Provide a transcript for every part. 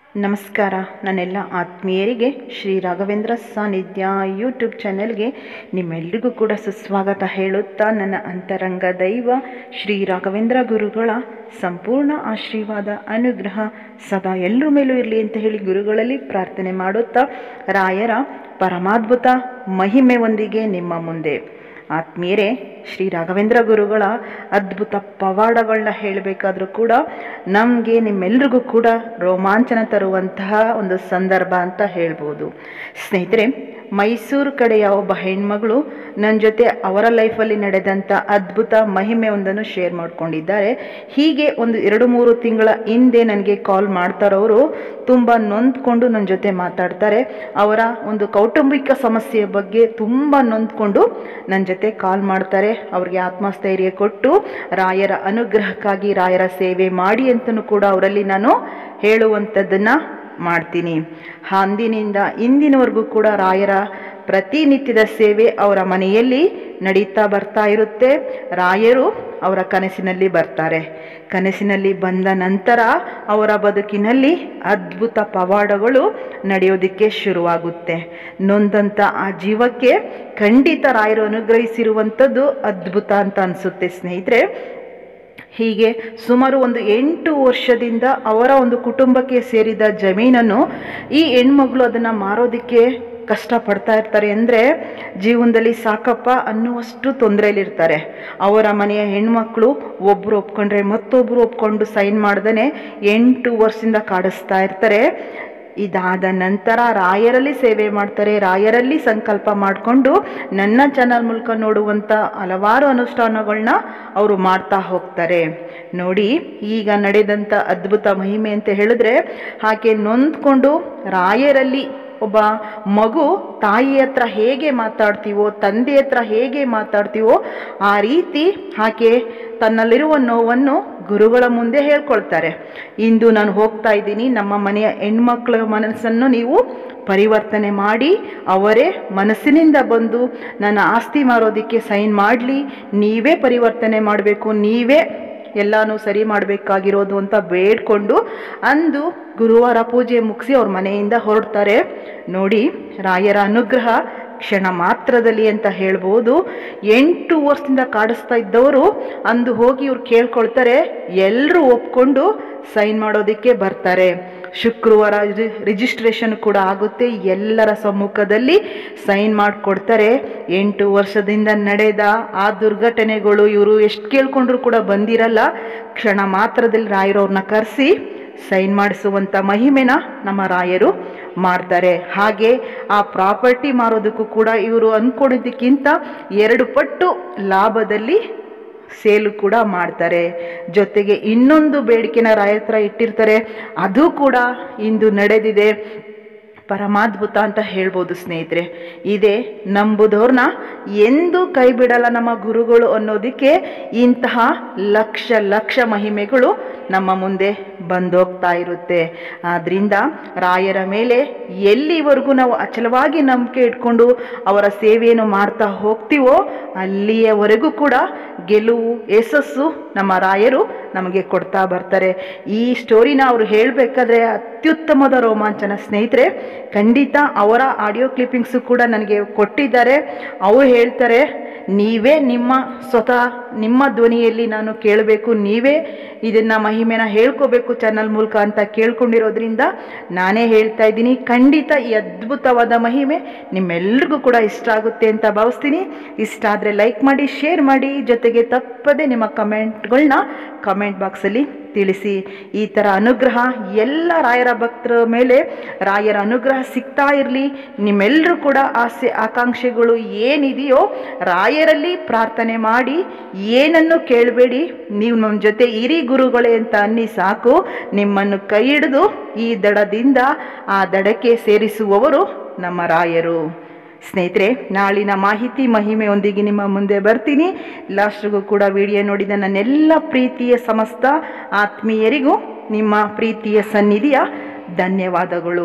ನಮಸ್ಕಾರ ನನ್ನೆಲ್ಲ ಆತ್ಮೀಯರಿಗೆ ಶ್ರೀ ರಾಘವೇಂದ್ರ ಸಾನ್ನಿಧ್ಯ ಯೂಟ್ಯೂಬ್ ಚಾನೆಲ್ಗೆ ನಿಮ್ಮೆಲ್ಲರಿಗೂ ಕೂಡ ಸುಸ್ವಾಗತ ಹೇಳುತ್ತಾ ನನ್ನ ಅಂತರಂಗ ದೈವ ಶ್ರೀ ರಾಘವೇಂದ್ರ ಗುರುಗಳ ಸಂಪೂರ್ಣ ಆಶೀರ್ವಾದ ಅನುಗ್ರಹ ಸದಾ ಎಲ್ಲರ ಮೇಲೂ ಇರಲಿ ಅಂತ ಹೇಳಿ ಗುರುಗಳಲ್ಲಿ ಪ್ರಾರ್ಥನೆ ಮಾಡುತ್ತಾ ರಾಯರ ಪರಮಾದ್ಭುತ ಮಹಿಮೆ ಒಂದಿಗೆ ನಿಮ್ಮ ಮುಂದೆ ಆತ್ಮೀಯರೇ ಶ್ರೀ ರಾಘವೇಂದ್ರ ಗುರುಗಳ ಅದ್ಭುತ ಪವಾಡಗಳನ್ನ ಹೇಳಬೇಕಾದ್ರೂ ಕೂಡ ನಮಗೆ ನಿಮ್ಮೆಲ್ರಿಗೂ ಕೂಡ ರೋಮಾಂಚನ ತರುವಂತಹ ಒಂದು ಸಂದರ್ಭ ಅಂತ ಹೇಳ್ಬೋದು ಸ್ನೇಹಿತರೆ ಮೈಸೂರು ಕಡೆಯ ಒಬ್ಬ ಹೆಣ್ಮಗಳು ನನ್ನ ಜೊತೆ ಅವರ ಲೈಫಲ್ಲಿ ನಡೆದಂಥ ಅದ್ಭುತ ಮಹಿಮೆ ಒಂದನ್ನು ಶೇರ್ ಮಾಡ್ಕೊಂಡಿದ್ದಾರೆ ಹೀಗೆ ಒಂದು ಎರಡು ಮೂರು ತಿಂಗಳ ಹಿಂದೆ ನನಗೆ ಕಾಲ್ ಮಾಡ್ತಾರವರು ತುಂಬ ನೊಂದ್ಕೊಂಡು ನನ್ನ ಜೊತೆ ಮಾತಾಡ್ತಾರೆ ಅವರ ಒಂದು ಕೌಟುಂಬಿಕ ಸಮಸ್ಯೆಯ ಬಗ್ಗೆ ತುಂಬ ನೊಂದ್ಕೊಂಡು ನನ್ನ ಜೊತೆ ಕಾಲ್ ಮಾಡ್ತಾರೆ ಅವ್ರಿಗೆ ಆತ್ಮಸ್ಥೈರ್ಯ ಕೊಟ್ಟು ರಾಯರ ಅನುಗ್ರಹಕ್ಕಾಗಿ ರಾಯರ ಸೇವೆ ಮಾಡಿ ಅಂತಲೂ ಕೂಡ ಅವರಲ್ಲಿ ನಾನು ಹೇಳುವಂಥದ್ದನ್ನು ಮಾಡ್ತೀನಿ ಅಂದಿನಿಂದ ಇಂದಿನವರೆಗೂ ಕೂಡ ರಾಯರ ಪ್ರತಿನಿತ್ಯದ ಸೇವೆ ಅವರ ಮನೆಯಲ್ಲಿ ನಡೀತಾ ಬರ್ತಾ ಇರುತ್ತೆ ರಾಯರು ಅವರ ಕನಸಿನಲ್ಲಿ ಬರ್ತಾರೆ ಕನಸಿನಲ್ಲಿ ಬಂದ ನಂತರ ಅವರ ಬದುಕಿನಲ್ಲಿ ಅದ್ಭುತ ಪವಾಡಗಳು ನಡೆಯೋದಕ್ಕೆ ಶುರುವಾಗುತ್ತೆ ನೊಂದಂಥ ಆ ಜೀವಕ್ಕೆ ಖಂಡಿತ ರಾಯರು ಅನುಗ್ರಹಿಸಿರುವಂಥದ್ದು ಅದ್ಭುತ ಅಂತ ಅನಿಸುತ್ತೆ ಸ್ನೇಹಿತರೆ ಹೀಗೆ ಸುಮಾರು ಒಂದು ಎಂಟು ವರ್ಷದಿಂದ ಅವರ ಒಂದು ಕುಟುಂಬಕ್ಕೆ ಸೇರಿದ ಜಮೀನನ್ನು ಈ ಹೆಣ್ಮಗಳು ಅದನ್ನು ಮಾರೋದಕ್ಕೆ ಕಷ್ಟಪಡ್ತಾ ಇರ್ತಾರೆ ಅಂದರೆ ಜೀವನದಲ್ಲಿ ಸಾಕಪ್ಪ ಅನ್ನುವಷ್ಟು ತೊಂದರೆಯಲ್ಲಿರ್ತಾರೆ ಅವರ ಮನೆಯ ಹೆಣ್ಮಕ್ಳು ಒಬ್ಬರು ಒಪ್ಕೊಂಡ್ರೆ ಮತ್ತೊಬ್ಬರು ಒಪ್ಕೊಂಡು ಸೈನ್ ಮಾಡ್ದೇ ಎಂಟು ವರ್ಷದಿಂದ ಕಾಡಿಸ್ತಾ ಇರ್ತಾರೆ ಇದಾದ ನಂತರ ರಾಯರಲ್ಲಿ ಸೇವೆ ಮಾಡ್ತಾರೆ ರಾಯರಲ್ಲಿ ಸಂಕಲ್ಪ ಮಾಡಿಕೊಂಡು ನನ್ನ ಚಾನಲ್ ಮೂಲಕ ನೋಡುವಂಥ ಹಲವಾರು ಅನುಷ್ಠಾನಗಳನ್ನ ಅವರು ಮಾಡ್ತಾ ಹೋಗ್ತಾರೆ ನೋಡಿ ಈಗ ನಡೆದಂಥ ಅದ್ಭುತ ಮಹಿಮೆ ಅಂತ ಹೇಳಿದ್ರೆ ಆಕೆ ನೊಂದ್ಕೊಂಡು ರಾಯರಲ್ಲಿ ಒಬ್ಬ ಮಗು ತಾಯಿ ಹತ್ರ ಹೇಗೆ ಮಾತಾಡ್ತೀವೋ ತಂದೆ ಹತ್ರ ಹೇಗೆ ಮಾತಾಡ್ತೀವೋ ಆ ರೀತಿ ಆಕೆ ತನ್ನಲ್ಲಿರುವ ನೋವನ್ನು ಗುರುಗಳ ಮುಂದೆ ಹೇಳ್ಕೊಳ್ತಾರೆ ಇಂದು ನಾನು ಹೋಗ್ತಾ ಇದ್ದೀನಿ ನಮ್ಮ ಮನೆಯ ಹೆಣ್ಮಕ್ಳ ಮನಸ್ಸನ್ನು ನೀವು ಪರಿವರ್ತನೆ ಮಾಡಿ ಅವರೇ ಮನಸ್ಸಿನಿಂದ ಬಂದು ನನ್ನ ಆಸ್ತಿ ಮಾರೋದಕ್ಕೆ ಸೈನ್ ಮಾಡಲಿ ನೀವೇ ಪರಿವರ್ತನೆ ಮಾಡಬೇಕು ನೀವೇ ಎಲ್ಲನೂ ಸರಿ ಮಾಡಬೇಕಾಗಿರೋದು ಅಂತ ಬೇಡ್ಕೊಂಡು ಅಂದು ಗುರುವಾರ ಪೂಜೆ ಮುಗಿಸಿ ಅವ್ರ ಮನೆಯಿಂದ ಹೊರಡ್ತಾರೆ ನೋಡಿ ರಾಯರ ಅನುಗ್ರಹ ಕ್ಷಣ ಮಾತ್ರದಲ್ಲಿ ಅಂತ ಹೇಳ್ಬೋದು ಎಂಟು ವರ್ಷದಿಂದ ಕಾಡಿಸ್ತಾ ಇದ್ದವರು ಅಂದು ಹೋಗಿ ಇವ್ರು ಕೇಳ್ಕೊಳ್ತಾರೆ ಎಲ್ಲರೂ ಒಪ್ಕೊಂಡು ಸೈನ್ ಮಾಡೋದಕ್ಕೆ ಬರ್ತಾರೆ ಶುಕ್ರವಾರ ರಿಜಿಸ್ಟ್ರೇಷನ್ ಕೂಡ ಆಗುತ್ತೆ ಎಲ್ಲರ ಸಮ್ಮುಖದಲ್ಲಿ ಸೈನ್ ಮಾಡಿಕೊಡ್ತಾರೆ ಎಂಟು ವರ್ಷದಿಂದ ನಡೆದ ಆ ದುರ್ಘಟನೆಗಳು ಇವರು ಎಷ್ಟು ಕೇಳ್ಕೊಂಡ್ರು ಕೂಡ ಬಂದಿರಲ್ಲ ಕ್ಷಣ ಮಾತ್ರದಲ್ಲಿ ರಾಯರವ್ರನ್ನ ಕರೆಸಿ ಸೈನ್ ಮಾಡಿಸುವಂಥ ಮಹಿಮೆನ ನಮ್ಮ ರಾಯರು ಮಾಡ್ತಾರೆ ಹಾಗೆ ಆ ಪ್ರಾಪರ್ಟಿ ಮಾರೋದಕ್ಕೂ ಕೂಡ ಇವರು ಅಂದ್ಕೊಂಡಿದ್ದಕ್ಕಿಂತ ಎರಡು ಪಟ್ಟು ಲಾಭದಲ್ಲಿ ಸೇಲು ಕೂಡ ಮಾಡ್ತಾರೆ ಜೊತೆಗೆ ಇನ್ನೊಂದು ಬೇಡಿಕೆನ ರಾಯ ಹತ್ರ ಇಟ್ಟಿರ್ತಾರೆ ಅದು ಕೂಡ ಇಂದು ನಡೆದಿದೆ ಪರಮಾದ್ಭುತ ಅಂತ ಹೇಳ್ಬೋದು ಸ್ನೇಹಿತರೆ ಇದೇ ನಂಬುದವ್ರನ್ನ ಎಂದೂ ಕೈ ಬಿಡಲ್ಲ ನಮ್ಮ ಗುರುಗಳು ಅನ್ನೋದಕ್ಕೆ ಇಂತಹ ಲಕ್ಷ ಲಕ್ಷ ಮಹಿಮೆಗಳು ನಮ್ಮ ಮುಂದೆ ಬಂದೋಗ್ತಾ ಇರುತ್ತೆ ಆದ್ದರಿಂದ ರಾಯರ ಮೇಲೆ ಎಲ್ಲಿವರೆಗೂ ನಾವು ಅಚಲವಾಗಿ ನಂಬಿಕೆ ಇಟ್ಕೊಂಡು ಅವರ ಸೇವೆಯನ್ನು ಮಾಡ್ತಾ ಹೋಗ್ತೀವೋ ಅಲ್ಲಿಯವರೆಗೂ ಕೂಡ ಗೆಲುವು ಯಶಸ್ಸು ನಮ್ಮ ರಾಯರು ನಮಗೆ ಕೊಡ್ತಾ ಬರ್ತಾರೆ ಈ ಸ್ಟೋರಿನ ಅವರು ಹೇಳಬೇಕಾದ್ರೆ ಅತ್ಯುತ್ತಮದ ರೋಮಾಂಚನ ಸ್ನೇಹಿತರೆ ಖಂಡಿತ ಅವರ ಆಡಿಯೋ ಕ್ಲಿಪ್ಪಿಂಗ್ಸು ಕೂಡ ನನಗೆ ಕೊಟ್ಟಿದ್ದಾರೆ ಅವರು ಹೇಳ್ತಾರೆ ನೀವೇ ನಿಮ್ಮ ಸ್ವತಃ ನಿಮ್ಮ ಧ್ವನಿಯಲ್ಲಿ ನಾನು ಕೇಳಬೇಕು ನೀವೇ ಇದನ್ನು ಮಹಿಮೆನ ಹೇಳ್ಕೋಬೇಕು ಚಾನಲ್ ಮೂಲಕ ಅಂತ ಕೇಳ್ಕೊಂಡಿರೋದ್ರಿಂದ ನಾನೇ ಹೇಳ್ತಾ ಇದ್ದೀನಿ ಖಂಡಿತ ಈ ಅದ್ಭುತವಾದ ಮಹಿಮೆ ನಿಮ್ಮೆಲ್ರಿಗೂ ಕೂಡ ಇಷ್ಟ ಆಗುತ್ತೆ ಅಂತ ಭಾವಿಸ್ತೀನಿ ಇಷ್ಟ ಆದರೆ ಲೈಕ್ ಮಾಡಿ ಶೇರ್ ಮಾಡಿ ಜೊತೆಗೆ ತಪ್ಪದೆ ನಿಮ್ಮ ಕಮೆಂಟ್ಗಳನ್ನ ಕಮೆಂಟ್ ಬಾಕ್ಸಲ್ಲಿ ತಿಳಿಸಿ ಈ ಥರ ಅನುಗ್ರಹ ಎಲ್ಲ ರಾಯರ ಭಕ್ತರ ಮೇಲೆ ರಾಯರ ಅನುಗ್ರಹ ಸಿಗ್ತಾ ಇರಲಿ ನಿಮ್ಮೆಲ್ಲರೂ ಕೂಡ ಆಸೆ ಆಕಾಂಕ್ಷೆಗಳು ಏನಿದೆಯೋ ರಾಯರಲ್ಲಿ ಪ್ರಾರ್ಥನೆ ಮಾಡಿ ಏನನ್ನು ಕೇಳಬೇಡಿ ನೀವು ನಮ್ಮ ಜೊತೆ ಇರಿ ಗುರುಗಳೇ ಅಂತ ಅನ್ನಿ ಸಾಕು ನಿಮ್ಮನ್ನು ಕೈ ಹಿಡಿದು ಈ ದಡದಿಂದ ಆ ದಡಕ್ಕೆ ಸೇರಿಸುವವರು ನಮ್ಮ ರಾಯರು ಸ್ನೇಹಿತರೆ ನಾಳಿನ ಮಾಹಿತಿ ಮಹಿಮೆಯೊಂದಿಗೆ ನಿಮ್ಮ ಮುಂದೆ ಬರ್ತೀನಿ ಲಾಸ್ಟ್ಗೂ ಕೂಡ ವಿಡಿಯೋ ನೋಡಿದ ನನ್ನೆಲ್ಲ ಪ್ರೀತಿಯ ಸಮಸ್ತ ಆತ್ಮೀಯರಿಗೂ ನಿಮ್ಮ ಪ್ರೀತಿಯ ಸನ್ನಿಧಿಯ ಧನ್ಯವಾದಗಳು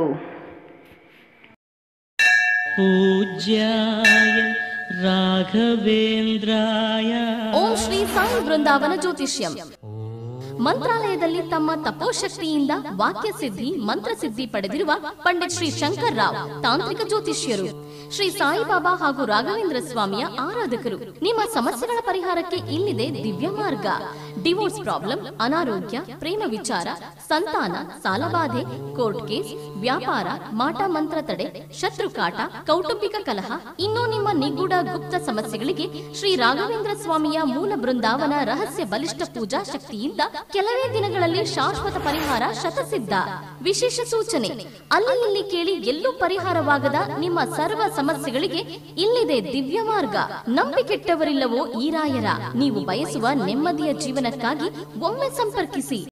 पूज्याय राघवेन्द्राय ಓಂ ಶ್ರೀ ಸಾಯಿ ಬೃಂದಾವನ ಜ್ಯೋತಿಷ್ಯಂ ಮಂತ್ರಾಲಯದಲ್ಲಿ ತಮ್ಮ ತಪೋಶಕ್ತಿಯಿಂದ ವಾಕ್ಯ ಸಿದ್ಧಿ ಮಂತ್ರ ಸಿದ್ಧಿ ಪಡೆದಿರುವ ಪಂಡಿತ್ ಶ್ರೀ ಶಂಕರ್ ರಾವ್ ತಾಂತ್ರಿಕ ಜ್ಯೋತಿಷ್ಯರು ಶ್ರೀ ಸಾಯಿಬಾಬಾ ಹಾಗೂ ರಾಘವೇಂದ್ರ ಸ್ವಾಮಿಯ ಆರಾಧಕರು ನಿಮ್ಮ ಸಮಸ್ಯೆಗಳ ಪರಿಹಾರಕ್ಕೆ ಇಲ್ಲಿದೆ ದಿವ್ಯ ಮಾರ್ಗ ಡಿವೋರ್ಸ್ ಪ್ರಾಬ್ಲಮ್ ಅನಾರೋಗ್ಯ ಪ್ರೇಮ ವಿಚಾರ ಸಂತಾನ ಸಾಲಬಾಧೆ ಕೋರ್ಟ್ ಕೇಸ್ ವ್ಯಾಪಾರ ಮಾಟ ಮಂತ್ರ ತಡೆ ಶತ್ರು ಕಾಟ ಕೌಟುಂಬಿಕ ಕಲಹ ಇನ್ನೂ ನಿಮ್ಮ ನಿಗೂಢ ಗುಪ್ತ ಸಮಸ್ಯೆಗಳಿಗೆ ಶ್ರೀ ರಾಘವೇಂದ್ರ ಸ್ವಾಮಿಯ ಮೂಲ ಬೃಂದಾವನ ರಹಸ್ಯ ಬಲಿಷ್ಠ ಪೂಜಾ ಶಕ್ತಿಯಿಂದ ಕೆಲವೇ ದಿನಗಳಲ್ಲಿ ಶಾಶ್ವತ ಪರಿಹಾರ ಶತಸಿದ್ಧ ವಿಶೇಷ ಸೂಚನೆ ಅಲ್ಲಿ ಇಲ್ಲಿ ಕೇಳಿ ಎಲ್ಲೂ ಪರಿಹಾರವಾಗದ ನಿಮ್ಮ ಸರ್ವ ಸಮಸ್ಯೆಗಳಿಗೆ ಇಲ್ಲಿದೆ ದಿವ್ಯ ಮಾರ್ಗ ನಂಬಿಕೆಟ್ಟವರಿಲ್ಲವೋ ಈ ರಾಯರ ನೀವು ಬಯಸುವ ನೆಮ್ಮದಿಯ ಜೀವನಕ್ಕಾಗಿ ಒಮ್ಮೆ ಸಂಪರ್ಕಿಸಿ